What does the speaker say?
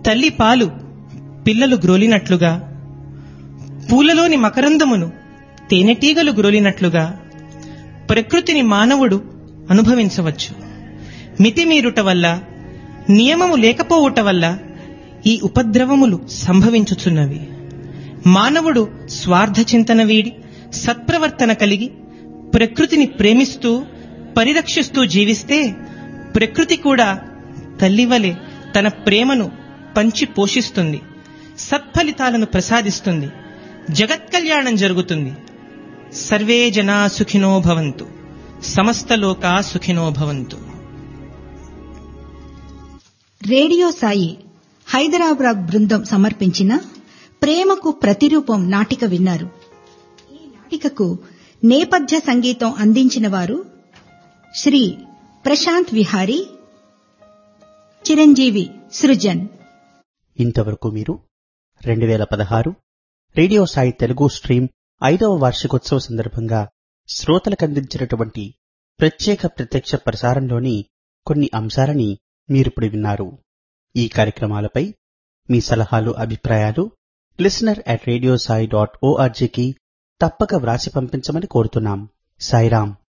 తల్లి పాలు పిల్లలు గ్రోలినట్లుగా పూలలోని మకరందమును తేనెటీగలు గ్రోలినట్లుగా ప్రకృతిని మానవుడు అనుభవించవచ్చు మితిమీరుట వల్ల నియమము లేకపోవుట వల్ల ఈ ఉపద్రవములు సంభవించుచున్నవి మానవుడు స్వార్థ చింతన వీడి సత్ప్రవర్తన కలిగి ప్రకృతిని ప్రేమిస్తూ పరిరక్షిస్తూ జీవిస్తే ప్రకృతి కూడా తల్లివలె తన ప్రేమను పంచి పోషిస్తుంది సత్ఫలితాలను ప్రసాదిస్తుంది జగత్ కళ్యాణం జరుగుతుంది సర్వే జనా సుఖినో భవంతు సమస్త లోకా సుఖినో భవంతు రేడియో సాయి హైదరాబాద్ బృందం సమర్పించిన ప్రేమకు ప్రతిరూపం నాటిక విన్నారు ఈ నాటికకు నేపథ్య సంగీతం అందించిన వారు శ్రీ ప్రశాంత్ విహారీ చిరంజీవి సృజన్ ఇంతవరకు మీరు రెండు వేల పదహారు రేడియో సాయి తెలుగు స్ట్రీమ్ ఐదవ వార్షికోత్సవ సందర్భంగా శ్రోతలకు అందించినటువంటి ప్రత్యేక ప్రత్యక్ష ప్రసారంలోని కొన్ని అంశాలని మీరిప్పుడు విన్నారు ఈ కార్యక్రమాలపై మీ సలహాలు అభిప్రాయాలు listener at radio Sai dot ఓఆర్జీకి తప్పక వ్రాసి పంపించమని కోరుతున్నాం సాయిరాం